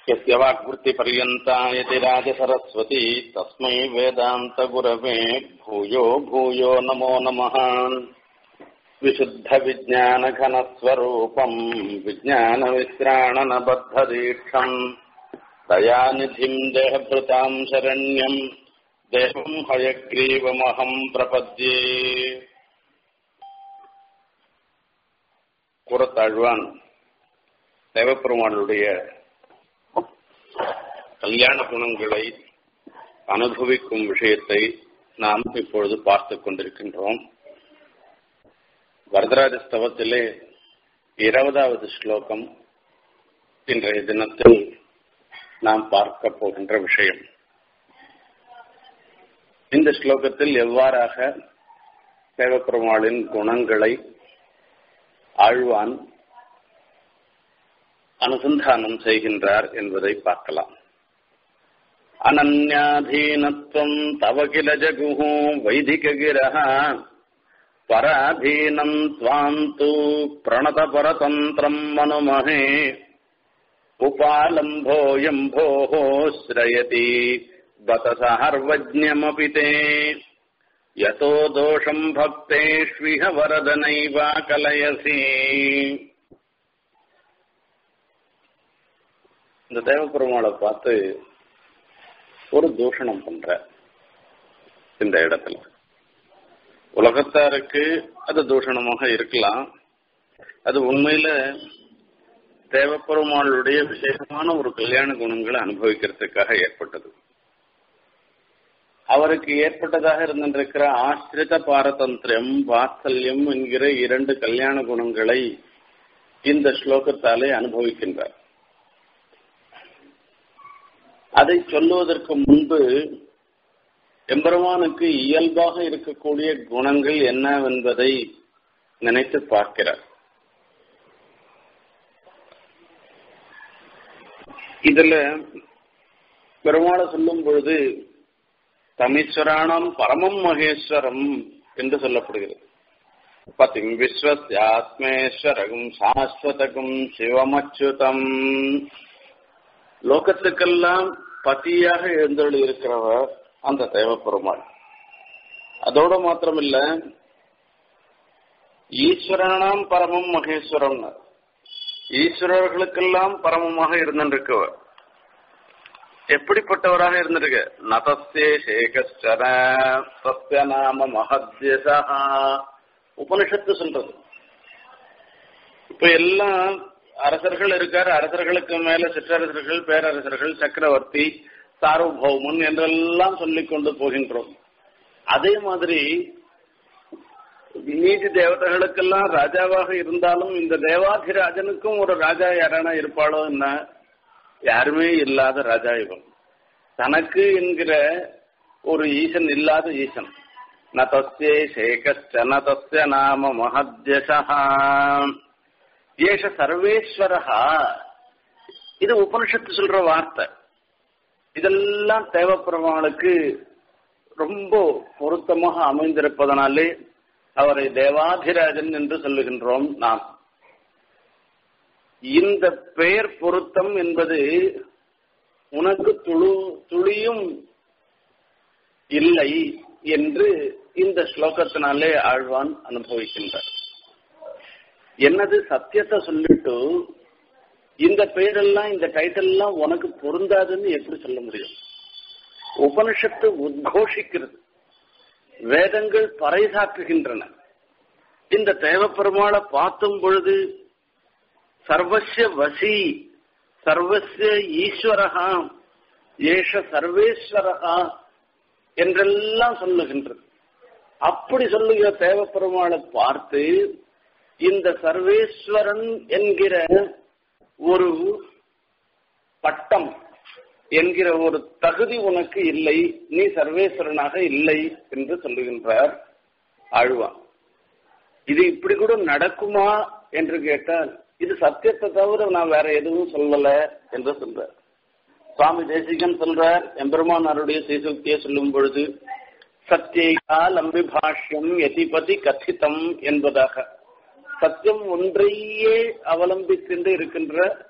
यस्य वाक्वृत्तिपर्यन्ता यतिराजसरस्वती तस्मै वेदान्तगुरवे भूयो भूयो नमो नमः विशुद्धविज्ञानघनस्वरूपम् विज्ञानविश्राणनबद्धदीक्षम् दयानिधिम् देहभृताम् शरण्यम् देवम् हयग्रीवमहम् प्रपद्ये புறத்தாழ்வான் தேவப்பெருமானுடைய கல்யாண குணங்களை அனுபவிக்கும் விஷயத்தை நாம் இப்பொழுது பார்த்துக் கொண்டிருக்கின்றோம் வரதராஜ ஸ்தவத்திலே இருபதாவது ஸ்லோகம் இன்றைய தினத்தில் நாம் பார்க்க போகின்ற விஷயம் இந்த ஸ்லோகத்தில் எவ்வாறாக தேவப்பெருமாளின் குணங்களை ஆழ்வான் அனுசந்தானம் செய்கின்றார் என்பதை பார்க்கலாம் அனன்யாதீனத்துவம் தவ கில ஜகுஹு வைதிககிரஹ பராதீனம் துவாம் தூ பிரணத பரதந்திரம் மனுமஹே உபாலம்போயம்போः श्रयति बत सहर्वज्ञमपि ते यतो दोषम् भक्तेष्विह वरदनैवा कलयसि இந்த தேவப்பெருமாளை பார்த்து ஒரு தூஷணம் பண்ற இந்த இடத்துல உலகத்தாருக்கு அது தூஷணமாக இருக்கலாம் அது உண்மையில தேவப்பெருமாளுடைய விசேஷமான ஒரு கல்யாண குணங்களை அனுபவிக்கிறதுக்காக ஏற்பட்டது அவருக்கு ஏற்பட்டதாக இருந்திருக்கிற ஆசிரித பாரதந்திரம் வாத்சல்யம் என்கிற இரண்டு கல்யாண குணங்களை இந்த ஸ்லோகத்தாலே அனுபவிக்கின்றார் அதை சொல்லுவதற்கு முன்பு எம்பெருமானுக்கு இயல்பாக இருக்கக்கூடிய குணங்கள் என்னவென்பதை நினைத்து பார்க்கிறார் இதுல பெருமாளை சொல்லும் பொழுது தமிஸ்வராணம் பரமம் மகேஸ்வரம் என்று சொல்லப்படுகிறது பதிம் விஸ்வஸ்யாத்மேஸ்வரகும் சாஸ்வதகும் சிவமச்சுதம் லோகத்துக்கெல்லாம் பதியாக எழுந்தொழி இருக்கிறவர் அந்த தேவப்பெருமாள் அதோட மாத்திரமில்ல ஈஸ்வரனாம் பரமம் மகேஸ்வரம் ஈஸ்வரர்களுக்கெல்லாம் பரமமாக இருந்திருக்கவர் எப்படிப்பட்டவராக இருந்திருக்கு நதஸ்தே சேகஸ்வர சத்திய நாம மகத்யசா உபனிஷத்து சொல்றது இப்ப எல்லாம் அரசர்கள் இருக்காரு அரசர்களுக்கு மேல சிற்றரசர்கள் பேரரசர்கள் சக்கரவர்த்தி சார்வபௌமன் என்றெல்லாம் சொல்லிக் கொண்டு போகின்றோம் அதே மாதிரி நீதி தேவதைகளுக்கெல்லாம் ராஜாவாக இருந்தாலும் இந்த தேவாதிராஜனுக்கும் ஒரு ராஜா யாரானா இருப்பாளோ என்ன யாருமே இல்லாத ராஜா இவன் தனக்கு என்கிற ஒரு ஈசன் இல்லாத ஈசன் நதஸ்யே சேகஸ்ட நதஸ்ய நாம மகத்யசா ஏஷ சர்வேஸ்வரஹா இது உபனிஷத்து சொல்ற வார்த்தை இதெல்லாம் தேவப்பெருமாளுக்கு ரொம்ப பொருத்தமாக அமைந்திருப்பதனாலே அவரை தேவாதிராஜன் என்று சொல்லுகின்றோம் நாம் இந்த பெயர் பொருத்தம் என்பது உனக்கு துளு துளியும் இல்லை என்று இந்த ஸ்லோகத்தினாலே ஆழ்வான் அனுபவிக்கின்றார் என்னது சத்தியத்தை சொல்லிட்டு இந்த பெயரெல்லாம் இந்த டைட்டில் எல்லாம் உனக்கு பொருந்தாதுன்னு எப்படி சொல்ல முடியும் உபனிஷத்து உத்கோஷிக்கிறது வேதங்கள் பறைசாற்றுகின்றன இந்த தேவப்பெருமாளை பார்த்தும் பொழுது சர்வசிய வசி சர்வசிய ஈஸ்வரகா ஏஷ சர்வேஸ்வரகா என்றெல்லாம் சொல்லுகின்றது அப்படி சொல்லுகிற தேவப்பெருமாளை பார்த்து இந்த சர்வேஸ்வரன் என்கிற ஒரு பட்டம் என்கிற ஒரு தகுதி உனக்கு இல்லை நீ சர்வேஸ்வரனாக இல்லை என்று சொல்லுகின்றார் ஆழ்வான் இது இப்படி கூட நடக்குமா என்று கேட்டால் இது சத்தியத்தை தவிர நான் வேற எதுவும் சொல்லல என்று சொல்றார் சுவாமி தேசிகன் சொல்றார் எம்பெருமானாருடைய சீசுக்தியை சொல்லும் பொழுது சத்தியா லம்பி பாஷ்யம் எதிபதி கथितம் என்பதாக சத்தியம் ஒன்றையே அவலம்பித்து இருக்கின்ற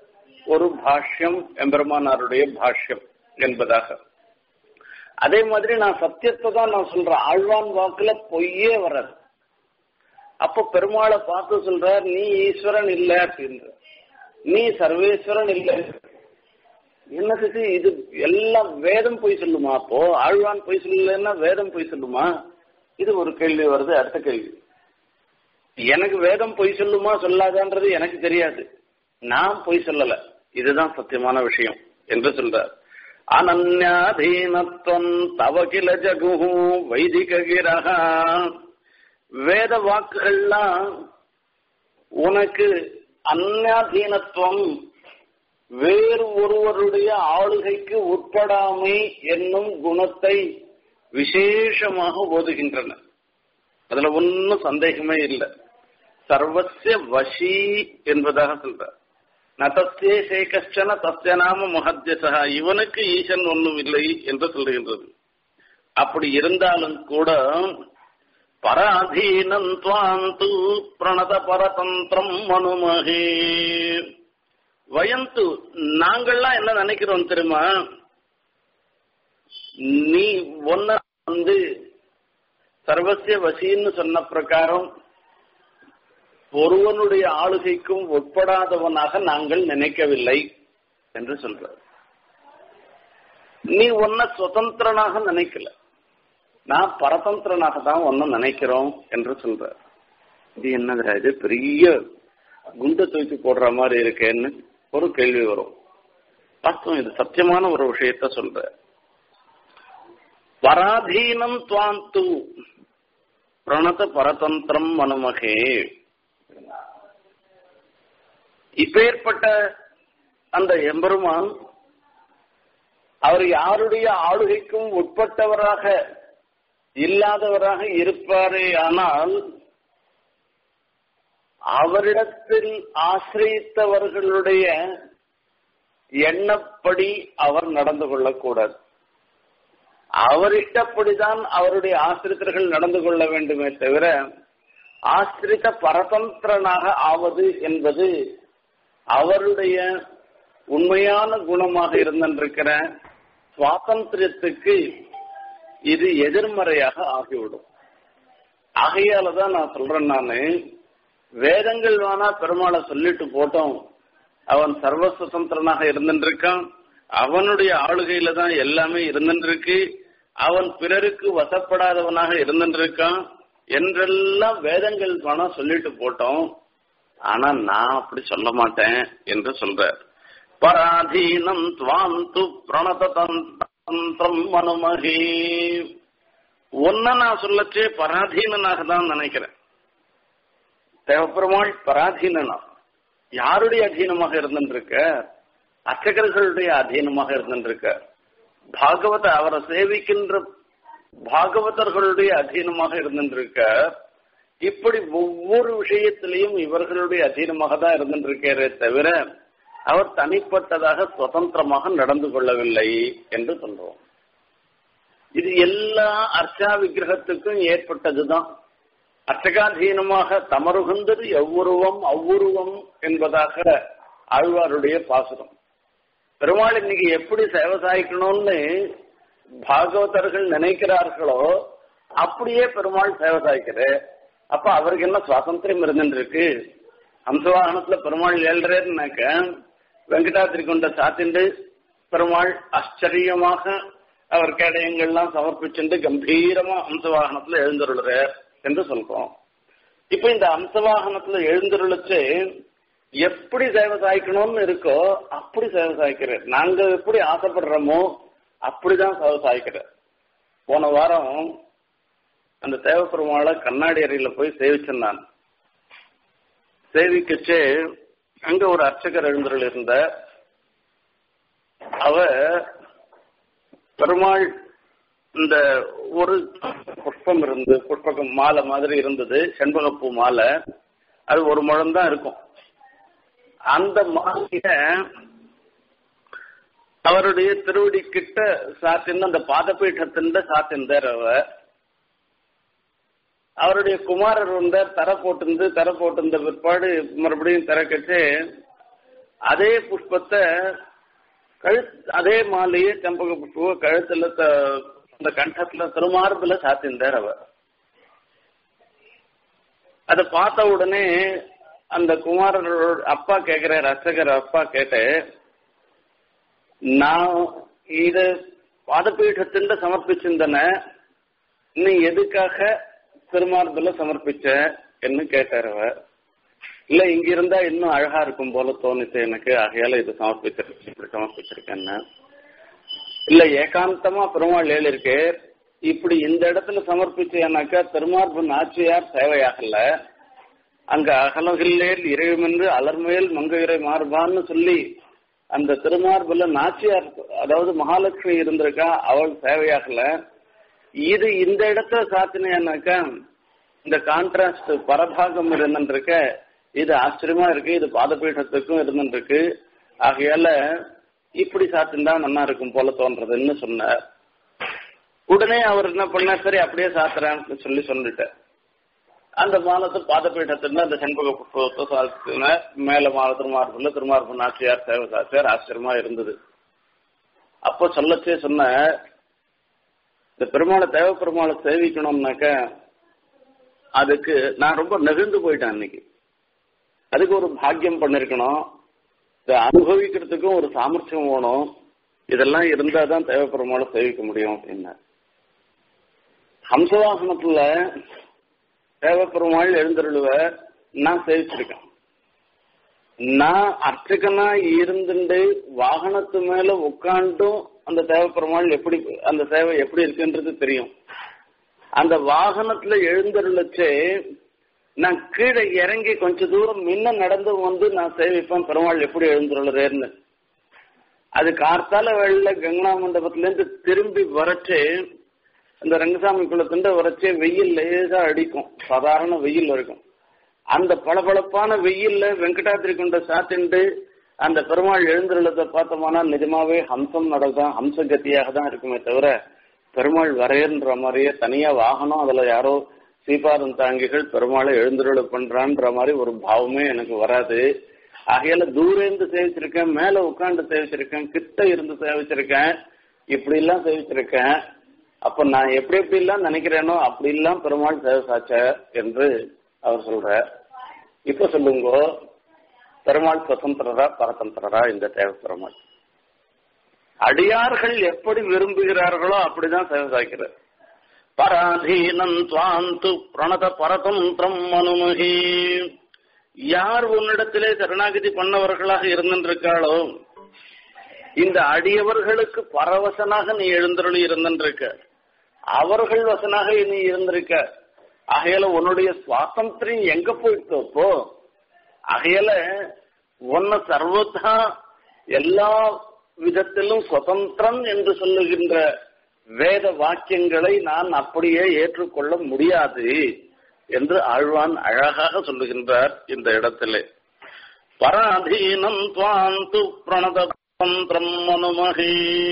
ஒரு பாஷ்யம் எம்பெருமானாருடைய பாஷ்யம் என்பதாக அதே மாதிரி நான் சத்தியத்தை தான் நான் சொல்றேன் ஆழ்வான் வாக்குல பொய்யே வராது அப்ப பெருமாளை பார்த்து சொல்றார் நீ ஈஸ்வரன் இல்ல அப்படின்ற நீ சர்வேஸ்வரன் இல்ல என்னதுக்கு இது எல்லாம் வேதம் பொய் சொல்லுமா அப்போ ஆழ்வான் பொய் சொல்லலன்னா வேதம் பொய் சொல்லுமா இது ஒரு கேள்வி வருது அடுத்த கேள்வி எனக்கு வேதம் பொய் சொல்லுமா சொல்லாதான்றது எனக்கு தெரியாது நான் பொய் சொல்லல இதுதான் சத்தியமான விஷயம் என்று சொல்றார் அனன்யாதீனத்துவம் தவ கில ஜகு வைதிக கிரகா வேத வாக்குகள்லாம் உனக்கு அந்நாதீனத்துவம் வேறு ஒருவருடைய ஆளுகைக்கு உட்படாமை என்னும் குணத்தை விசேஷமாக ஓதுகின்றன அதுல ஒன்னும் சந்தேகமே இல்லை சர்வசிய வசி என்பதாக சொல்ற நதஸ்தே சேகஷ்டன தஸ்ய நாம மகத்யசா இவனுக்கு ஈசன் ஒன்றும் இல்லை என்று சொல்லுகின்றது அப்படி இருந்தாலும் கூட பராதீனம் துவாந்து பிரணத பரதந்திரம் மனுமகே வயந்து நாங்கள்லாம் என்ன நினைக்கிறோம் தெரியுமா நீ ஒன்ன வந்து சர்வசிய வசின்னு சொன்ன பிரகாரம் ஒருவனுடைய ஆளுகைக்கும் உட்படாதவனாக நாங்கள் நினைக்கவில்லை என்று சொல்றார் நீ ஒன்ன சுதந்திரனாக நினைக்கல நான் பரதந்திரனாக தான் ஒன்னும் நினைக்கிறோம் என்று சொல்ற இது என்னதுடா இது பெரிய குண்டை தூக்கி போடுற மாதிரி இருக்கேன்னு ஒரு கேள்வி வரும் வாஸ்தவம் இது சத்தியமான ஒரு விஷயத்த சொல்ற பராதீனம் துவாந்து பிரணத பரதந்திரம் மனுமகே இப்பேற்பட்ட அந்த எம்பெருமான் அவர் யாருடைய ஆளுகைக்கும் உட்பட்டவராக இல்லாதவராக இருப்பாரே ஆனால் அவரிடத்தில் ஆசிரியத்தவர்களுடைய எண்ணப்படி அவர் நடந்து கொள்ளக்கூடாது அவரிட்டப்படிதான் அவருடைய ஆசிரியர்கள் நடந்து கொள்ள வேண்டுமே தவிர ஆசிரித்த பரதந்திரனாக ஆவது என்பது அவருடைய உண்மையான குணமாக இருந்திருக்கிற சுவாதந்திரத்துக்கு இது எதிர்மறையாக ஆகிவிடும் ஆகையால தான் நான் சொல்றேன் நானு வேதங்கள் வேணா பெருமாளை சொல்லிட்டு போட்டோம் அவன் சர்வ சுதந்திரனாக இருந்திருக்கான் அவனுடைய ஆளுகையில தான் எல்லாமே இருந்திருக்கு அவன் பிறருக்கு வசப்படாதவனாக இருந்திருக்கான் என்றெல்லாம் வேதங்கள் வேணா சொல்லிட்டு போட்டோம் ஆனா நான் அப்படி சொல்ல மாட்டேன் என்று சொல்றார் பராதீனம் துவாம் து பிரணத தந்திரம் மனுமகி ஒன்ன நான் சொல்லச்சே பராதீனனாக தான் நினைக்கிறேன் தேவப்பெருமாள் பராதீனனா யாருடைய அதீனமாக இருந்திருக்க அர்ச்சகர்களுடைய அதீனமாக இருந்திருக்க பாகவத அவரை சேவிக்கின்ற பாகவதர்களுடைய அதீனமாக இருந்திருக்க இப்படி ஒவ்வொரு விஷயத்திலையும் இவர்களுடைய அதீனமாக தான் இருந்திருக்கிறே தவிர அவர் தனிப்பட்டதாக சுதந்திரமாக நடந்து கொள்ளவில்லை என்று சொல்றோம் இது எல்லா அர்ச்சா விக்கிரகத்துக்கும் ஏற்பட்டதுதான் அர்ச்சகாதீனமாக தமருகந்தது எவ்வுருவம் அவ்வுருவம் என்பதாக ஆழ்வாருடைய பாசுரம் பெருமாள் இன்னைக்கு எப்படி சேவை சாய்க்கணும்னு பாகவதர்கள் நினைக்கிறார்களோ அப்படியே பெருமாள் சேவை சாய்க்கிறார் அப்ப அவருக்கு என்ன சுவாதந்திரம் இருந்துருக்கு ஹம்சவாகனத்துல பெருமாள் ஏழ்றேன்னாக்க வெங்கடாத்திரி கொண்ட சாத்திண்டு பெருமாள் ஆச்சரியமாக அவர் கேடயங்கள்லாம் சமர்ப்பிச்சுட்டு கம்பீரமா ஹம்சவாகனத்துல எழுந்தருள்றார் என்று சொல்றோம் இப்ப இந்த அம்சவாகனத்துல எழுந்தருளுச்சு எப்படி சேவை சாய்க்கணும்னு இருக்கோ அப்படி சேவை சாய்க்கிறார் நாங்க எப்படி ஆசைப்படுறோமோ அப்படிதான் சேவை சாய்க்கிறார் போன வாரம் அந்த தேவப்பெருமாளை கண்ணாடி அறையில போய் சேவிச்சேன் நான் சேவிக்கச்சு அங்க ஒரு அர்ச்சகர் எழுந்தருள் இருந்த அவ பெருமாள் இந்த ஒரு புஷ்பம் இருந்து புஷ்பகம் மாலை மாதிரி இருந்தது செண்பகப்பூ மாலை அது ஒரு முழம் தான் இருக்கும் அந்த மாலைய அவருடைய திருவடி கிட்ட சாத்தின் அந்த பாதபீட்டத்தின் சாத்தின்றார் அவ அவருடைய குமாரர் வந்தார் தர போட்டிருந்து தர போட்டிருந்த பிற்பாடு மறுபடியும் திறக்கச்சு அதே புஷ்பத்தை கழு அதே மாலையே செம்பக புஷ்ப கழுத்துல அந்த கண்டத்துல திருமார்புல சாத்திந்தார் அவர் அதை பார்த்த உடனே அந்த குமாரரோட அப்பா கேக்குற ரசகர் அப்பா கேட்டு நான் இது பாதபீடத்தின் சமர்ப்பிச்சிருந்தன நீ எதுக்காக திருமார்புல சமர்ப்பிச்ச என்று கேட்டார் அவர் இல்ல இங்க இருந்தா இன்னும் அழகா இருக்கும் போல தோணுச்சு எனக்கு ஆகையால இது சமர்ப்பிச்சிருக்கேன் இப்படி சமர்ப்பிச்சிருக்கேன்னு இல்ல ஏகாந்தமா பெருமாள் ஏழு இருக்கு இப்படி இந்த இடத்துல சமர்ப்பிச்சேனாக்கா திருமார்பு நாச்சியார் தேவையாகல அங்க அகலகில்லேல் இறைவமென்று அலர்மேல் மங்கையரை மார்பான்னு சொல்லி அந்த திருமார்புல நாச்சியார் அதாவது மகாலட்சுமி இருந்திருக்கா அவள் தேவையாகல இது இந்த இடத்துல சாத்தினேனாக்கா இந்த கான்ட்ராஸ்ட் பரபாகம் இருந்துருக்க இது ஆச்சரியமா இருக்கு இது பாதபீடத்துக்கும் இருந்துருக்கு ஆகையால இப்படி சாத்திருந்தா நல்லா இருக்கும் போல தோன்றதுன்னு சொன்னார் உடனே அவர் என்ன பண்ணார் சரி அப்படியே சாத்துறேன்னு சொல்லி சொல்லிட்டார் அந்த மாலத்து பாதபீடத்துல அந்த செண்பக புஷ்பத்தை சாத்தினார் மேல மால திருமார்புல திருமார்பு நாச்சியார் சேவை சாத்தியார் ஆச்சரியமா இருந்தது அப்போ சொல்லச்சே சொன்ன இந்த பெருமாளை தேவ பெருமாளை சேவிக்கணும்னாக்க அதுக்கு நான் ரொம்ப நெகிழ்ந்து போயிட்டேன் அன்னைக்கு அதுக்கு ஒரு பாக்கியம் பண்ணிருக்கணும் இதை அனுபவிக்கிறதுக்கும் ஒரு சாமர்த்தியம் வேணும் இதெல்லாம் இருந்தா தான் தேவ பெருமாளை சேவிக்க முடியும் அப்படின்னா ஹம்சவாகனத்துல தேவ பெருமாள் எழுந்தருளுவ நான் சேவிச்சிருக்கேன் நான் அர்ச்சகனா இருந்துட்டு வாகனத்து மேல உட்காந்தும் அந்த தேவ பெருமாள் எப்படி அந்த சேவை எப்படி இருக்குன்றது தெரியும் அந்த வாகனத்துல எழுந்தருளச்சே நான் கீழே இறங்கி கொஞ்ச தூரம் முன்ன நடந்து வந்து நான் சேவிப்பேன் பெருமாள் எப்படி எழுந்துருளதேன்னு அது கார்த்தால வெள்ள கங்கனா மண்டபத்துல இருந்து திரும்பி வரச்சே அந்த ரங்கசாமி குளத்துண்ட வரச்சே வெயில் லேசா அடிக்கும் சாதாரண வெயில் இருக்கும் அந்த பளபளப்பான வெயில்ல வெங்கடாத்திரி கொண்ட சாத்திண்டு அந்த பெருமாள் எழுந்துள்ளதை பார்த்தோம்னா நிஜமாவே ஹம்சம் நடக்கும் ஹம்ச கத்தியாக தான் இருக்குமே தவிர பெருமாள் வரையன்ற மாதிரியே தனியா வாகனம் அதுல யாரோ சீபாரம் தாங்கிகள் பெருமாளை எழுந்துருள பண்றான்ற மாதிரி ஒரு பாவமே எனக்கு வராது ஆகையால தூரேந்து சேவிச்சிருக்கேன் மேல உட்காந்து சேவிச்சிருக்கேன் கிட்ட இருந்து சேவிச்சிருக்கேன் இப்படி எல்லாம் சேவிச்சிருக்கேன் அப்ப நான் எப்படி எப்படி எல்லாம் நினைக்கிறேனோ அப்படி எல்லாம் பெருமாள் சேவை சாச்ச என்று அவர் சொல்ற இப்ப சொல்லுங்க பெருமாள் சுதந்திரரா பரதந்திரரா இந்த தேவ பெருமாள் அடியார்கள் எப்படி விரும்புகிறார்களோ அப்படிதான் சேவை சாய்க்கிறார் பராதீனம் துவாந்து பிரணத பரதந்திரம் மனுமகி யார் உன்னிடத்திலே சரணாகதி பண்ணவர்களாக இருந்திருக்காளோ இந்த அடியவர்களுக்கு பரவசனாக நீ எழுந்தருளி இருந்திருக்க அவர்கள் வசனாக நீ இருந்திருக்க ஆகையால உன்னுடைய சுவாதந்திரம் எங்க போயிட்டோ இப்போ ஆகையால உன்னை சர்வதா எல்லா விதத்திலும் சுதந்திரம் என்று சொல்லுகின்ற வேத வாக்கியங்களை நான் அப்படியே ஏற்றுக்கொள்ள முடியாது என்று ஆழ்வான் அழகாக சொல்லுகின்றார் இந்த இடத்திலே பராதீனம் துவாந்து பிரணதந்திரம் மனுமகி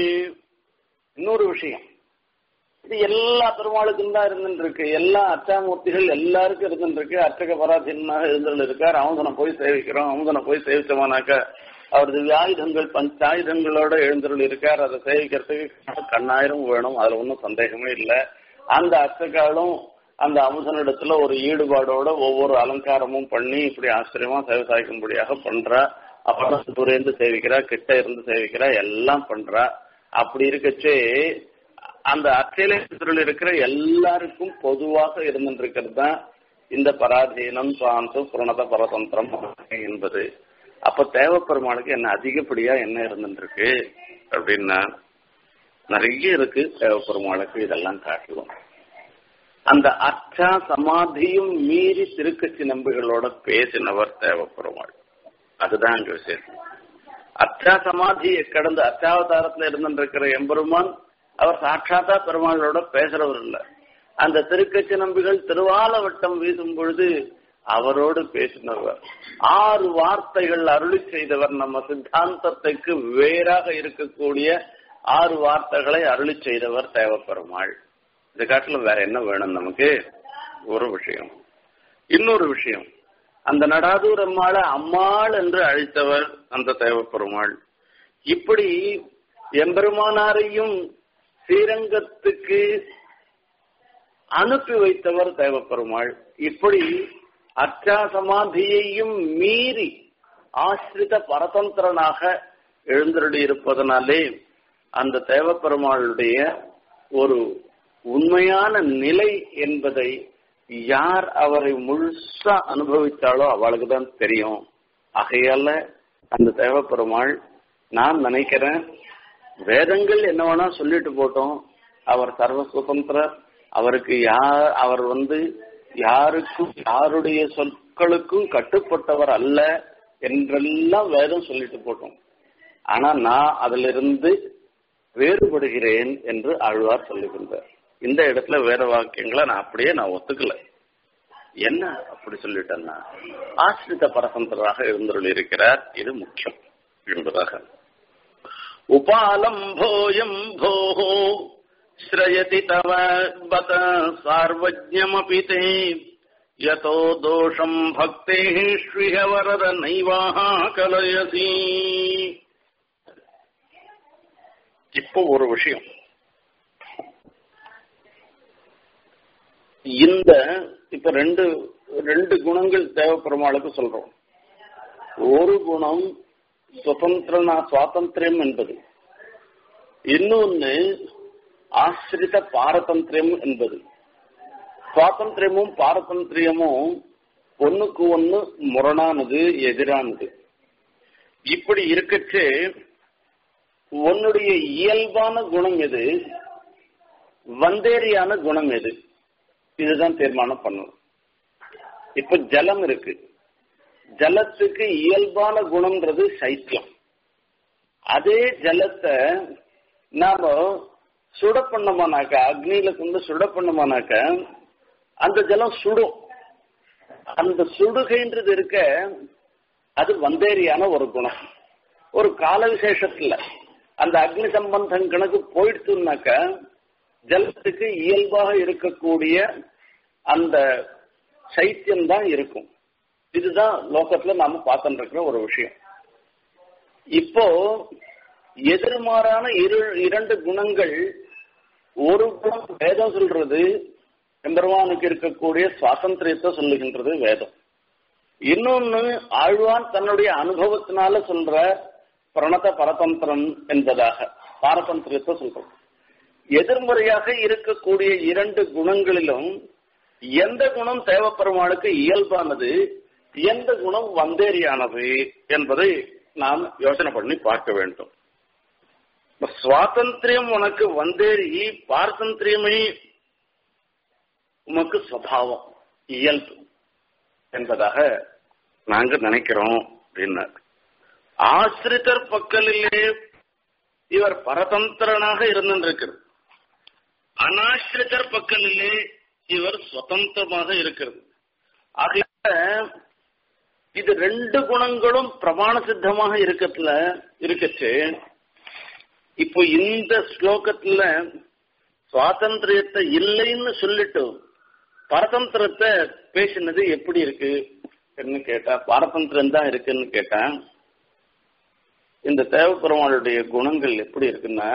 இன்னொரு விஷயம் இது எல்லா பெருமாளுக்கும் தான் இருந்துருக்கு எல்லா அச்சாமூர்த்திகள் எல்லாருக்கும் இருந்துருக்கு அர்ச்சக பராதீனாக இருந்துட்டு இருக்கார் அமுதனை போய் சேவிக்கிறோம் அமுதனை போய் சேவிச்சோமானாக்க அவரது ஆயுதங்கள் பஞ்சாயுதங்களோட எழுந்தருள் இருக்கார் அதை சேவிக்கிறதுக்கு கண்ணாயிரம் வேணும் அதுல ஒன்றும் சந்தேகமே இல்லை அந்த அர்ச்சகாலும் அந்த அமுதனிடத்துல ஒரு ஈடுபாடோட ஒவ்வொரு அலங்காரமும் பண்ணி இப்படி ஆச்சரியமா சேவை சாய்க்கும்படியாக பண்றா அப்புறம் தூரேந்து சேவிக்கிறா கிட்ட இருந்து சேவிக்கிறா எல்லாம் பண்றா அப்படி இருக்கச்சே அந்த அச்சலேசத்தில் இருக்கிற எல்லாருக்கும் பொதுவாக இருந்துருக்கிறது தான் இந்த பராதீனம் சாந்து புரணத பரதந்திரம் என்பது அப்ப தேவப்பெருமானுக்கு என்ன அதிகப்படியா என்ன இருந்துருக்கு அப்படின்னா நிறைய இருக்கு தேவப்பெருமாளுக்கு இதெல்லாம் காட்டுவோம் அந்த அச்சா சமாதியும் மீறி திருக்கட்சி நம்பிகளோட பேசினவர் தேவப்பெருமாள் அதுதான் அங்க விசேஷம் அச்சா சமாதியை கடந்து அச்சாவதாரத்துல இருந்துருக்கிற எம்பெருமான் அவர் சாட்சாத்தா பெருமாளோட பேசுறவர் இல்ல அந்த திருக்கட்சி நம்பிகள் திருவாலவட்டம் வீசும் பொழுது அவரோடு பேசினவர் ஆறு வார்த்தைகள் அருளி செய்தவர் நம்ம சித்தாந்தத்துக்கு வேறாக இருக்கக்கூடிய ஆறு வார்த்தைகளை அருளி செய்தவர் தேவப்பெருமாள் இந்த காட்டுல வேற என்ன வேணும் நமக்கு ஒரு விஷயம் இன்னொரு விஷயம் அந்த நடாதூர் அம்மாளை அம்மாள் என்று அழைத்தவர் அந்த தேவப்பெருமாள் இப்படி எம்பெருமானாரையும் ஸ்ரீரங்கத்துக்கு அனுப்பி வைத்தவர் தேவப்பெருமாள் இப்படி அர்ச்சா சமாதியையும் மீறி ஆசிரித பரதந்திரனாக எழுந்தருளி இருப்பதனாலே அந்த தேவப்பெருமாளுடைய ஒரு உண்மையான நிலை என்பதை யார் அவரை முழுசா அனுபவித்தாலோ அவளுக்கு தான் தெரியும் ஆகையால அந்த தேவப்பெருமாள் நான் நினைக்கிறேன் வேதங்கள் என்ன வேணா சொல்லிட்டு போட்டோம் அவர் சர்வ சுதந்திரர் அவருக்கு யார் அவர் வந்து யாருக்கும் யாருடைய சொற்களுக்கும் கட்டுப்பட்டவர் அல்ல என்றெல்லாம் வேதம் சொல்லிட்டு போட்டோம் ஆனா நான் அதிலிருந்து வேறுபடுகிறேன் என்று ஆழ்வார் சொல்லுகின்றார் இந்த இடத்துல வேற வாக்கியங்களை நான் அப்படியே நான் ஒத்துக்கல என்ன அப்படி சொல்லிட்டேன்னா ஆசிரித்த பரசந்தராக எழுந்தருள் இருக்கிறார் இது முக்கியம் என்பதாக உபாலம்போயம் போஹோ ஸ்ரயதி தவ பத சார்வஜ்யமபி தே யதோ தோஷம் பக்தே ஸ்ரீஹ வரத நைவாஹா கலயசி இப்போ ஒரு விஷயம் இந்த இப்ப ரெண்டு ரெண்டு குணங்கள் தேவப்பெருமாளுக்கு சொல்றோம் ஒரு குணம் சுதந்திரனா சுவாதந்திரம் என்பது இன்னொன்னு ஆசிரித பாரதந்திரம் என்பது சுவாதந்திரமும் பாரதந்திரியமும் ஒண்ணுக்கு ஒண்ணு முரணானது எதிரானது இப்படி இருக்கச்சு உன்னுடைய இயல்பான குணம் எது வந்தேரியான குணம் எது இதுதான் தீர்மானம் பண்ணணும் இப்ப ஜலம் இருக்கு ஜலத்துக்கு இயல்பான குணம்ன்றது சைத்தியம் அதே ஜலத்தை நாம சுட பண்ணோமானாக்க அக்னியில கொண்டு சுட பண்ணோமானாக்க அந்த ஜலம் சுடும் அந்த சுடுகைன்றது இருக்க அது வந்தேரியான ஒரு குணம் ஒரு கால விசேஷத்துல அந்த அக்னி சம்பந்தம் கணக்கு போயிடுச்சுனாக்க ஜலத்துக்கு இயல்பாக இருக்கக்கூடிய அந்த சைத்தியம் தான் இருக்கும் இதுதான் லோகத்துல நாம பார்த்துட்டு இருக்கிற ஒரு விஷயம் இப்போ எதிர்மாறான இரு இரண்டு குணங்கள் ஒரு குணம் வேதம் சொல்றது எம்பெருமானுக்கு இருக்கக்கூடிய சுவாதந்திரியத்தை சொல்லுகின்றது வேதம் இன்னொன்னு ஆழ்வான் தன்னுடைய அனுபவத்தினால சொல்ற பிரணத பரதந்திரம் என்பதாக பாரதந்திரியத்தை சொல்றோம் எதிர்மறையாக இருக்கக்கூடிய இரண்டு குணங்களிலும் எந்த குணம் தேவப்பெருமாளுக்கு இயல்பானது எந்த குணம் வந்தேரியானது என்பதை நாம் யோசனை பண்ணி பார்க்க வேண்டும் சுவாதந்திரியம் உனக்கு வந்தேரி பாரதந்திரியமே உமக்கு சுவாவம் இயல்பு என்பதாக நாங்க நினைக்கிறோம் அப்படின்னார் ஆசிரித்தர் பக்கலிலே இவர் பரதந்திரனாக இருந்திருக்கிறது அனாசிரித்தர் பக்கலிலே இவர் சுதந்திரமாக இருக்கிறது ஆகையால இது ரெண்டு குணங்களும் பிரமாண சித்தமாக இருக்கத்துல இருக்கச்சு இப்போ இந்த ஸ்லோகத்துல சுவாதந்திரியத்தை இல்லைன்னு சொல்லிட்டு பரதந்திரத்தை பேசினது எப்படி இருக்கு கேட்டா பாரதந்திரம் தான் இருக்குன்னு கேட்டேன் இந்த தேவப்பெருமாளுடைய குணங்கள் எப்படி இருக்குன்னா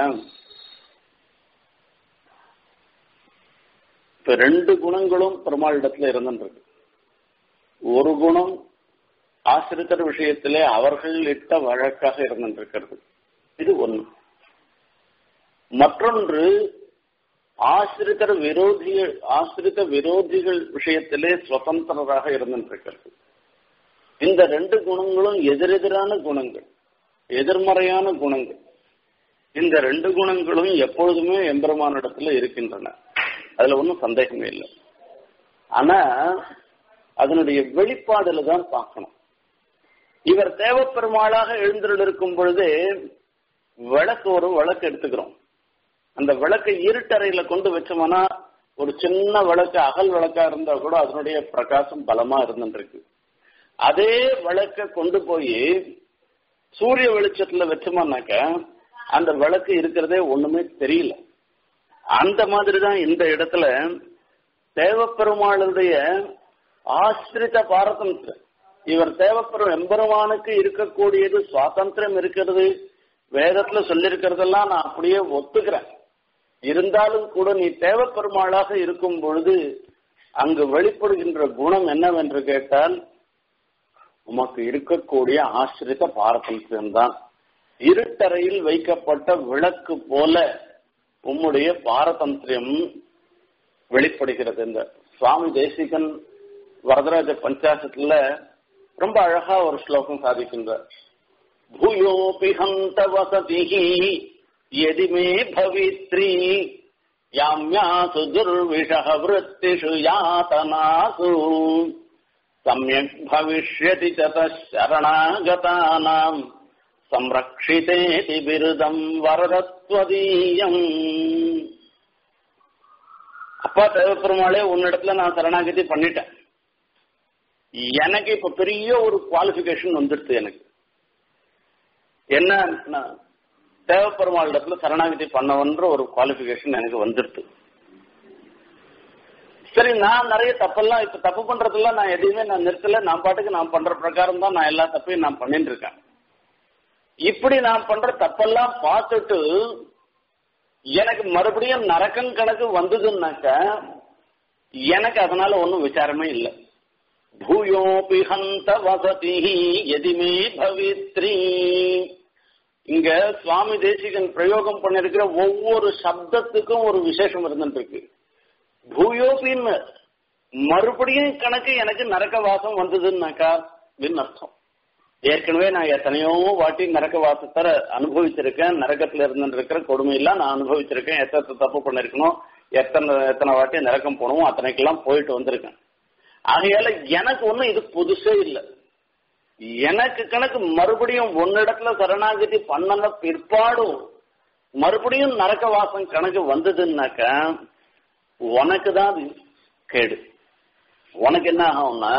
இப்ப ரெண்டு குணங்களும் பெருமாளிடத்துல இருந்துருக்கு ஒரு குணம் ஆசிரியர் விஷயத்திலே அவர்கள் இட்ட வழக்காக இருந்திருக்கிறது இது ஒன்று மற்றொன்று ஆசிரித்தர் விரோதிகள் ஆசிரித்த விரோதிகள் விஷயத்திலே சுதந்திரராக இருந்திருக்கிறது இந்த ரெண்டு குணங்களும் எதிரெதிரான குணங்கள் எதிர்மறையான குணங்கள் இந்த ரெண்டு குணங்களும் எப்பொழுதுமே எம்பெருமானிடத்துல இருக்கின்றன அதுல ஒன்றும் சந்தேகமே இல்லை ஆனா அதனுடைய வெளிப்பாடுல தான் பார்க்கணும் இவர் தேவப்பெருமாளாக எழுந்திருள் இருக்கும் பொழுது விளக்கு ஒரு விளக்கு எடுத்துக்கிறோம் அந்த விளக்கை இருட்டறையில கொண்டு வச்சோம்னா ஒரு சின்ன விளக்கு அகல் விளக்கா இருந்தா கூட அதனுடைய பிரகாசம் பலமா இருந்துருக்கு அதே விளக்க கொண்டு போய் சூரிய வெளிச்சத்துல வச்சோம்னாக்க அந்த விளக்கு இருக்கிறதே ஒண்ணுமே தெரியல அந்த மாதிரி தான் இந்த இடத்துல தேவப்பெருமாளுடைய ஆசிரித பாரதந்திர இவர் தேவப்பெரும் எம்பெருமானுக்கு இருக்கக்கூடியது சுவாதந்திரம் இருக்கிறது வேதத்துல சொல்லியிருக்கிறதெல்லாம் நான் அப்படியே ஒத்துக்கிறேன் இருந்தாலும் கூட நீ தேவப்பெருமாளாக இருக்கும் பொழுது அங்கு வெளிப்படுகின்ற குணம் என்னவென்று கேட்டால் உமக்கு இருக்கக்கூடிய ஆசிரித்த பாரதந்திரம் தான் இருட்டறையில் வைக்கப்பட்ட விளக்கு போல உம்முடைய பாரதந்திரம் வெளிப்படுகிறது இந்த சுவாமி தேசிகன் வரதராஜ பஞ்சாசத்துல ரொம்ப அழகா ஒரு ஸ்லோகம் சாதிக்கின்றார் பூயோபி ஹந்த வசதி எதி மே பவித்ரி யாம்யாசு துர்விஷ விருத்திஷு யாதனாசு சமயக் பவிஷ்யதி சரணாகதானாம் சம்ரக்ஷிதேதி விருதம் வரதத்வதீயம் அப்பா தேவப்பெருமாளே உன்னிடத்துல நான் சரணாகதி பண்ணிட்டேன் எனக்கு இப்ப பெரிய ஒரு குவாலிபிகேஷன் வந்துடுது எனக்கு என்ன தேவப்பெருமாள் இடத்துல சரணாகதி பண்ணவன்ற ஒரு குவாலிபிகேஷன் எனக்கு வந்துடுது சரி நான் நிறைய தப்பெல்லாம் இப்ப தப்பு பண்றதெல்லாம் நான் எதையுமே நான் நிறுத்தல நான் பாட்டுக்கு நான் பண்ற பிரகாரம் தான் நான் எல்லா தப்பையும் நான் பண்ணிட்டு இருக்கேன் இப்படி நான் பண்ற தப்பெல்லாம் பார்த்துட்டு எனக்கு மறுபடியும் நரக்கம் கணக்கு வந்ததுன்னாக்க எனக்கு அதனால ஒன்றும் விசாரமே இல்லை பூயோபி ஹந்த வசதி எதிமே பவித்ரி இங்க சுவாமி தேசிகன் பிரயோகம் பண்ணிருக்கிற ஒவ்வொரு சப்தத்துக்கும் ஒரு விசேஷம் இருந்துட்டு இருக்கு பூயோபின்னு மறுபடியும் கணக்கு எனக்கு நரக்க வாசம் வந்ததுன்னாக்கா அப்படின்னு அர்த்தம் ஏற்கனவே நான் எத்தனையோ வாட்டி நரக்க வாசத்தை அனுபவிச்சிருக்கேன் நரக்கத்துல இருந்து இருக்கிற கொடுமையெல்லாம் நான் அனுபவிச்சிருக்கேன் எத்தனை தப்பு பண்ணிருக்கணும் எத்தனை எத்தனை வாட்டி நரக்கம் போனோம் அத்தனைக்கெல்லாம் போயிட்டு வந்திருக்கேன் ஆகையால எனக்கு ஒண்ணும் இது புதுசே இல்லை எனக்கு கணக்கு மறுபடியும் ஒன்னிடத்துல சரணாகதி பண்ணன பிற்பாடும் மறுபடியும் நரக்க வாசம் கணக்கு வந்ததுன்னாக்க உனக்கு தான் அது கேடு உனக்கு என்ன ஆகும்னா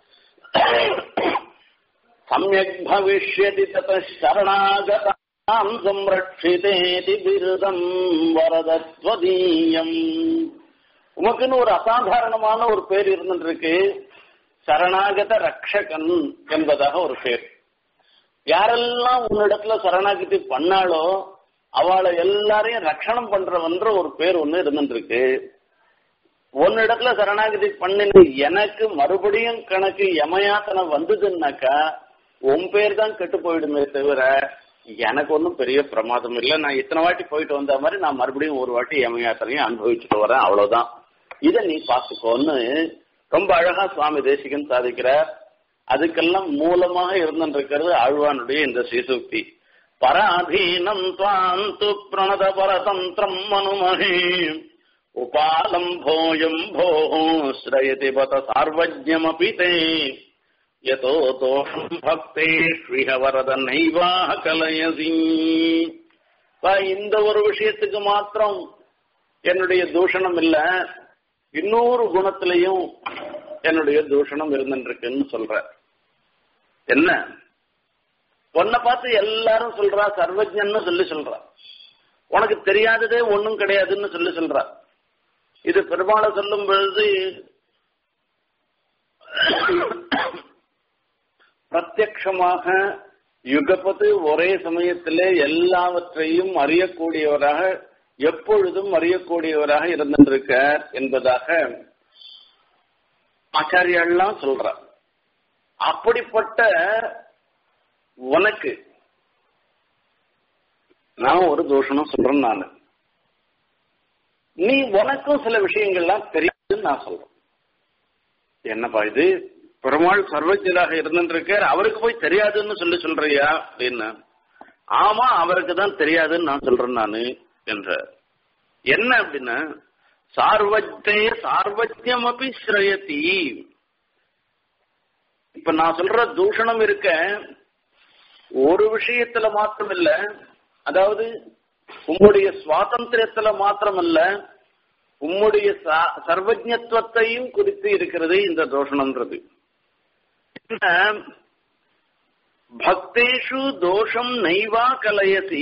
சமயக் பவிஷ்யதி தத சரணாகதாம் சம்ரட்சிதேதி விருதம் வரதத்வதீயம் உமக்குன்னு ஒரு அசாதாரணமான ஒரு பேர் இருந்துட்டு இருக்கு சரணாகத ரக்ஷகன் என்பதாக ஒரு பேர் யாரெல்லாம் உன்னிடத்துல சரணாகதி பண்ணாலோ அவளை எல்லாரையும் ரட்சணம் பண்றவன்ற ஒரு பேர் ஒண்ணு இருந்துட்டு இருக்கு உன்னிடத்துல சரணாகதி பண்ணின எனக்கு மறுபடியும் கணக்கு யமயாத்தனை வந்ததுன்னாக்கா உன் பேர் தான் கெட்டு போயிடுமே தவிர எனக்கு ஒன்றும் பெரிய பிரமாதம் இல்லை நான் இத்தனை வாட்டி போயிட்டு வந்த மாதிரி நான் மறுபடியும் ஒரு வாட்டி யமயாத்திரையும் அனுபவிச்சுட்டு வரேன் அவ்வளவுதான் இதை நீ பார்த்துக்கோன்னு ரொம்ப அழகா சுவாமி தேசிகன் சாதிக்கிறார் அதுக்கெல்லாம் மூலமாக இருந்திருக்கிறது ஆழ்வானுடைய இந்த ஸ்ரீசூக்தி பராதீனம் துவாந்து பிரணத பரதந்திரம் மனுமகே உபாலம் போயம் போ ஸ்ரயதி பத சார்வஜ்யமபி தே யதோ தோஷம் பக்தே ஸ்ரீஹ வரத நைவா கலயசி இந்த ஒரு விஷயத்துக்கு மாத்திரம் என்னுடைய தூஷணம் இல்ல இன்னொரு குணத்திலையும் என்னுடைய தூஷணம் இருந்துருக்குன்னு சொல்ற என்ன உன்னை பார்த்து எல்லாரும் சொல்றா சர்வஜன்னு சொல்லி சொல்றா உனக்கு தெரியாததே ஒன்னும் கிடையாதுன்னு சொல்லி சொல்றா இது பெருமாளை சொல்லும் பொழுது பிரத்யக்ஷமாக யுகப்பது ஒரே சமயத்திலே எல்லாவற்றையும் அறியக்கூடியவராக எப்பொழுதும் அறியக்கூடியவராக இருந்திருக்கார் என்பதாக ஆச்சாரியெல்லாம் சொல்ற அப்படிப்பட்ட உனக்கு நான் ஒரு தோஷனும் சொல்றேன் நான் நீ உனக்கும் சில விஷயங்கள்லாம் தெரியாதுன்னு நான் சொல்றேன் என்னப்பா இது பெருமாள் சர்வஜராக இருந்துருக்கார் அவருக்கு போய் தெரியாதுன்னு சொல்லி சொல்றியா அப்படின்னு ஆமா அவருக்கு தான் தெரியாதுன்னு நான் சொல்றேன் நானு என்ற என்ன அப்படின்னா சார்வஜே சார்வஜ்யம் அப்படி ஸ்ரயதி இப்ப நான் சொல்ற தூஷணம் இருக்க ஒரு விஷயத்துல மாத்திரம் இல்ல அதாவது உம்முடைய சுவாதந்திரத்துல மாத்திரம் அல்ல உம்முடைய சர்வஜத்துவத்தையும் குறித்து இருக்கிறது இந்த தோஷணம்ன்றது பக்தேஷு தோஷம் நைவா கலயசி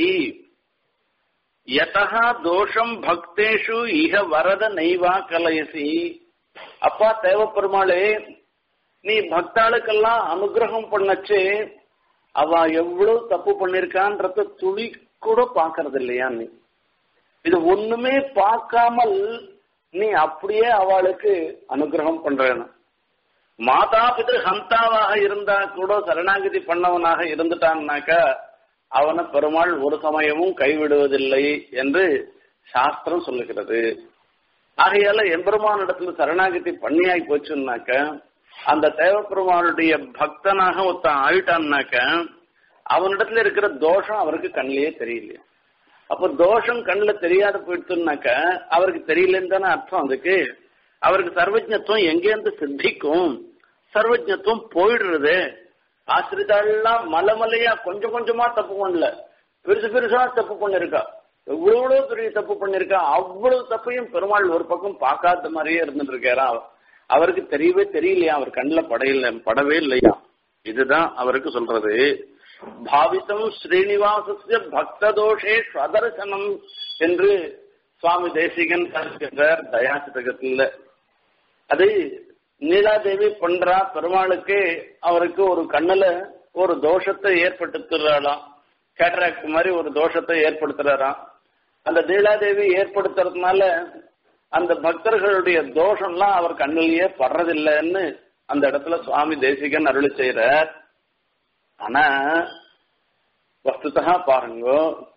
யதா தோஷம் பக்தேஷு இக வரத நைவா கலயசி அப்பா தேவப்பெருமாளே நீ பக்தாளுக்கெல்லாம் அனுகிரகம் பண்ணச்சு அவ எவ்வளவு தப்பு பண்ணிருக்கான்றத துளி கூட பாக்குறது இல்லையா நீ இது ஒண்ணுமே பார்க்காமல் நீ அப்படியே அவளுக்கு அனுகிரகம் பண்றேன்னு மாதா பிதர் ஹந்தாவாக இருந்தா கூட சரணாகதி பண்ணவனாக இருந்துட்டான்னாக்கா அவனை பெருமாள் ஒரு சமயமும் கைவிடுவதில்லை என்று சாஸ்திரம் சொல்லுகிறது ஆகையால எம்பெருமான் இடத்துல சரணாகதி பண்ணியாய் போச்சுன்னாக்க அந்த தேவப்பெருமானுடைய பக்தனாக ஒருத்தன் ஆயிட்டான்னாக்க அவனிடத்துல இருக்கிற தோஷம் அவருக்கு கண்ணிலேயே தெரியலையா அப்ப தோஷம் கண்ணில் தெரியாத போயிடுச்சுனாக்க அவருக்கு தெரியலன்னு தானே அர்த்தம் அதுக்கு அவருக்கு சர்வஜத்துவம் எங்கேருந்து சித்திக்கும் சர்வஜத்துவம் போயிடுறது ஆசிரிதாள்லாம் மலமலையா கொஞ்சம் கொஞ்சமா தப்பு பண்ணல பெருசு பெருசா தப்பு பண்ணிருக்கா எவ்வளவு பெரிய தப்பு பண்ணிருக்கா அவ்வளவு தப்பையும் பெருமாள் ஒரு பக்கம் பார்க்காத மாதிரியே இருந்துட்டு இருக்காரா அவருக்கு தெரியவே தெரியலையா அவர் கண்ணில் படையில படவே இல்லையா இதுதான் அவருக்கு சொல்றது பாவித்தம் ஸ்ரீனிவாசஸ்ய பக்த தோஷே ஸ்வதர்சனம் என்று சுவாமி தேசிகன் சாதிக்கின்றார் தயாசிதகத்தில் அது நீலாதேவி பண்றா பெருமாளுக்கு அவருக்கு ஒரு கண்ணுல ஒரு தோஷத்தை ஏற்படுத்துறாளாம் கேட்ராக்ட் மாதிரி ஒரு தோஷத்தை ஏற்படுத்துறாராம் அந்த நீலாதேவி ஏற்படுத்துறதுனால அந்த பக்தர்களுடைய தோஷம்லாம் அவர் கண்ணிலேயே படுறதில்லைன்னு அந்த இடத்துல சுவாமி தேசிகன் அருளி செய்யறார் ஆனா வஸ்துதா பாருங்க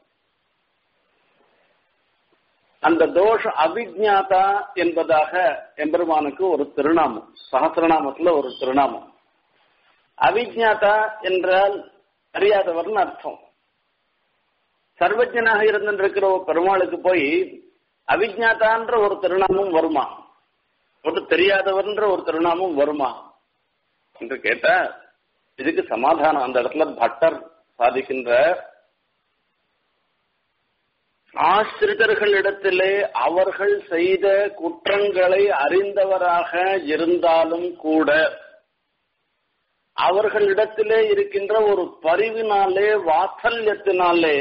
அந்த தோஷ அபிஜாதா என்பதாக எம்பெருமானுக்கு ஒரு திருநாமம் சகசிரநாமத்துல ஒரு திருநாமம் அவிஜாதா என்றால் அறியாதவர்னு அர்த்தம் சர்வஜனாக இருந்திருக்கிற ஒரு பெருமாளுக்கு போய் அவிஜாதான்ற ஒரு திருநாமம் வருமா ஒரு தெரியாதவர்ன்ற ஒரு திருநாமம் வருமா என்று கேட்டா இதுக்கு சமாதானம் அந்த இடத்துல பட்டர் சாதிக்கின்ற ஆசிரிதர்களிடத்திலே அவர்கள் செய்த குற்றங்களை அறிந்தவராக இருந்தாலும் கூட அவர்களிடத்திலே இருக்கின்ற ஒரு பரிவினாலே வாத்சல்யத்தினாலே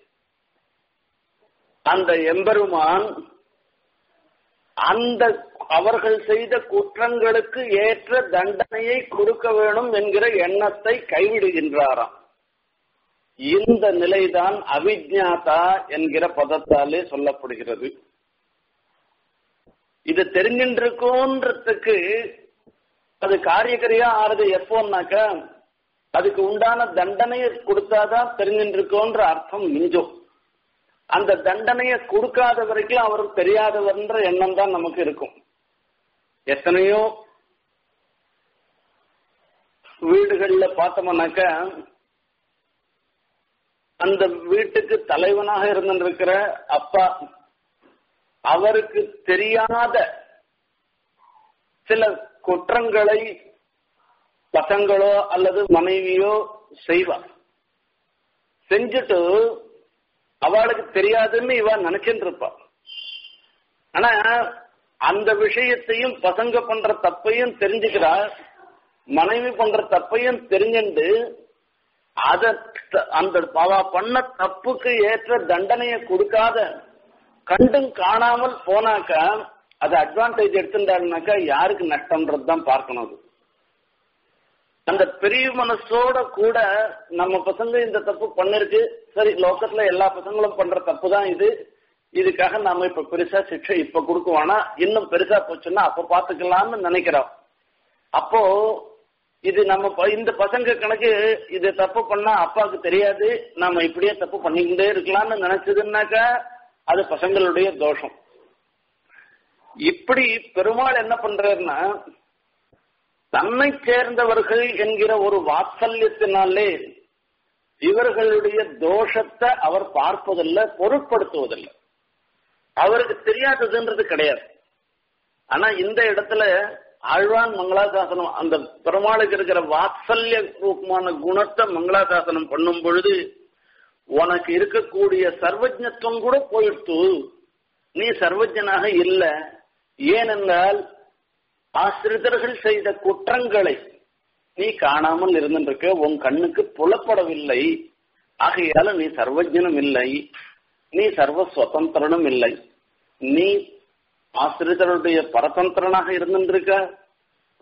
அந்த எம்பெருமான் அந்த அவர்கள் செய்த குற்றங்களுக்கு ஏற்ற தண்டனையை கொடுக்க வேணும் என்கிற எண்ணத்தை கைவிடுகின்றாராம் இந்த நிலைதான் அவிஜாதா என்கிற பதத்தாலே சொல்லப்படுகிறது இது தெரிஞ்சின்றிருக்கோன்றதுக்கு அது காரியக்கரியா ஆறுது எப்போன்னாக்க அதுக்கு உண்டான தண்டனையை கொடுத்தாதான் தெரிஞ்சின்றிருக்கோன்ற அர்த்தம் மிஞ்சும் அந்த தண்டனையை கொடுக்காத வரைக்கும் அவருக்கு தெரியாதவர்ன்ற எண்ணம் தான் நமக்கு இருக்கும் எத்தனையோ வீடுகள்ல பார்த்தோம்னாக்க அந்த வீட்டுக்கு தலைவனாக இருந்திருக்கிற அப்பா அவருக்கு தெரியாத சில குற்றங்களை பசங்களோ அல்லது மனைவியோ செய்வார் செஞ்சுட்டு அவளுக்கு தெரியாதுன்னு இவ நினைச்சுட்டு இருப்பா ஆனா அந்த விஷயத்தையும் பசங்க பண்ற தப்பையும் தெரிஞ்சுக்கிறா மனைவி பண்ற தப்பையும் தெரிஞ்சுண்டு அத அந்த அவ பண்ண தப்புக்கு ஏற்ற தண்டனையை கொடுக்காத கண்டும் காணாமல் போனாக்கா அது அட்வான்டேஜ் எடுத்துட்டாருனாக்கா யாருக்கு நஷ்டம்ன்றது தான் பார்க்கணும் அது அந்த பெரிய மனசோட கூட நம்ம பசங்க இந்த தப்பு பண்ணிருக்கு சரி லோக்கத்துல எல்லா பசங்களும் பண்ற தப்பு தான் இது இதுக்காக நாம இப்ப பெருசா சிக்ஷை இப்ப கொடுக்குவானா இன்னும் பெருசா போச்சுன்னா அப்ப பாத்துக்கலாம்னு நினைக்கிறோம் அப்போ இது நம்ம இந்த பசங்க கணக்கு இது தப்பு பண்ணா அப்பாவுக்கு தெரியாது நாம இப்படியே தப்பு பண்ணிக்கிட்டே இருக்கலாம்னு நினைச்சதுன்னாக்கா அது பசங்களுடைய தோஷம் இப்படி பெருமாள் என்ன பண்றாருன்னா தன்னை சேர்ந்தவர்கள் என்கிற ஒரு வாத்சல்யத்தினாலே இவர்களுடைய தோஷத்தை அவர் பார்ப்பதில்லை பொருட்படுத்துவதில்லை அவருக்கு தெரியாததுன்றது கிடையாது ஆனா இந்த இடத்துல ஆழ்வான் மங்களாசாசனம் அந்த பெருமாளுக்கு இருக்கிற வாத்சல்ய ரூபமான குணத்தை மங்களாசாசனம் பண்ணும் பொழுது உனக்கு இருக்கக்கூடிய சர்வஜத்துவம் கூட போயிடுத்து நீ சர்வஜனாக இல்லை ஏனென்றால் ஆசிரிதர்கள் செய்த குற்றங்களை நீ காணாமல் இருந்திருக்க உன் கண்ணுக்கு புலப்படவில்லை ஆகையால நீ சர்வஜனும் இல்லை நீ சர்வ சுதந்திரனும் இல்லை நீ ஆசிரியர்களுடைய பரதந்திரனாக இருந்திருக்க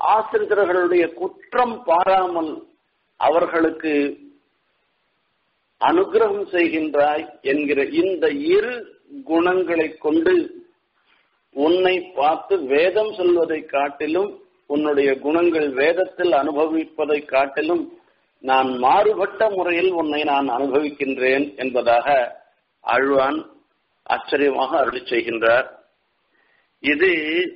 ஆசிரியர்களுடைய குற்றம் பாராமல் அவர்களுக்கு அனுகிரகம் செய்கின்றாய் என்கிற இந்த இரு குணங்களை கொண்டு உன்னை பார்த்து வேதம் சொல்வதை காட்டிலும் உன்னுடைய குணங்கள் வேதத்தில் அனுபவிப்பதை காட்டிலும் நான் மாறுபட்ட முறையில் உன்னை நான் அனுபவிக்கின்றேன் என்பதாக ஆழ்வான் ஆச்சரியமாக அருளி செய்கின்றார் இது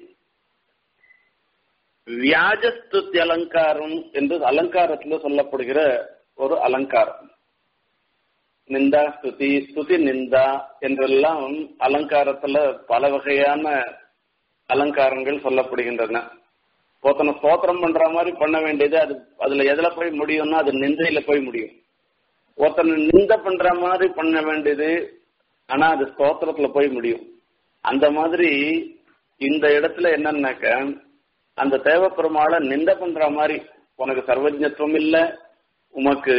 வியாஜஸ்துதி அலங்காரம் என்று அலங்காரத்தில் சொல்லப்படுகிற ஒரு அலங்காரம் நிந்தா ஸ்துதி ஸ்துதி நிந்தா என்றெல்லாம் அலங்காரத்துல பல வகையான அலங்காரங்கள் சொல்லப்படுகின்றன ஒருத்தனை ஸ்தோத்திரம் பண்ற மாதிரி பண்ண வேண்டியது அது அதுல எதுல போய் முடியும்னா அது நிந்தையில போய் முடியும் ஒருத்தனை நிந்த பண்ற மாதிரி பண்ண வேண்டியது ஆனா அது ஸ்தோத்திரத்துல போய் முடியும் அந்த மாதிரி இந்த இடத்துல என்னன்னாக்க அந்த தேவப்பெருமாளை நிந்த பண்ற மாதிரி உனக்கு சர்வஜத்துவம் இல்ல உமக்கு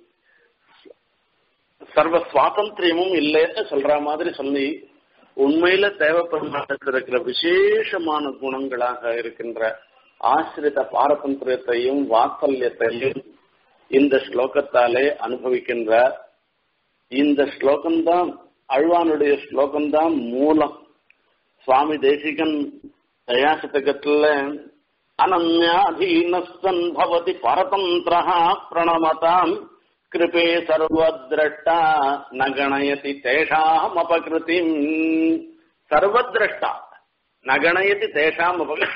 சர்வ சுவாதந்திரியமும் இல்லைன்னு சொல்ற மாதிரி சொல்லி உண்மையில தேவப்பெருமாளுக்கு இருக்கிற விசேஷமான குணங்களாக இருக்கின்ற ஆசிரித பாரதந்திரியத்தையும் வாத்சல்யத்தையும் இந்த ஸ்லோகத்தாலே அனுபவிக்கின்றார் இந்த ஸ்லோகம்தான் அழ்வானுடைய ஸ்லோகம்தான் மூலம் சுவாமி தேசிகன் தயாசதகத்துல அனன்யாதீனஸ்தன் பவதி பரதந்திர பிரணமதாம் கிருபே சர்வத்ரஷ்டா நகணயதி தேஷாம் அபகிருதிம் சர்வத்ரஷ்டா நகணயதி தேஷாம் அபக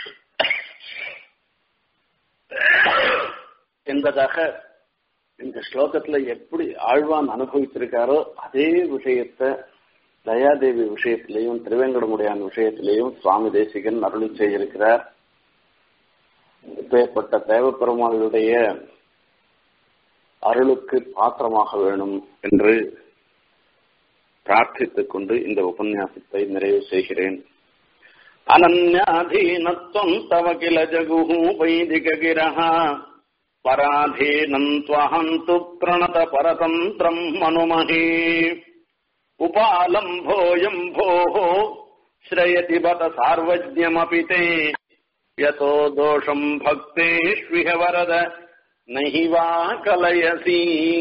என்பதாக இந்த ஸ்லோகத்துல எப்படி ஆழ்வான் அனுபவித்திருக்காரோ அதே விஷயத்த தயாதேவி விஷயத்திலையும் திருவேங்கடமுடியான் விஷயத்திலையும் சுவாமி தேசிகன் அருளி செய்திருக்கிறார் இப்பேற்பட்ட தேவப்பெருமாளுடைய அருளுக்கு பாத்திரமாக வேணும் என்று பிரார்த்தித்துக் கொண்டு இந்த உபன்யாசத்தை நிறைவு செய்கிறேன் அனன்யாதீனத்வம் தவ கில ஜகுஹு வைதிககிரஹ பராதீனம் त्वहन्तु प्रणत परतन्त्रम् मनुमहे उपालम्भोऽयम् भोः श्रयति बत सार्वज्ञमपि ते यतो दोषम् भक्तेष्विह वरद नहि वा कलयसि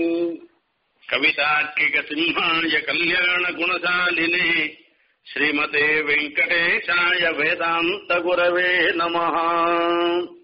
कवितार्किकसिंहाय कल्याणगुणशालिने श्रीमते वेङ्कटेशाय वेदान्तगुरवे नमः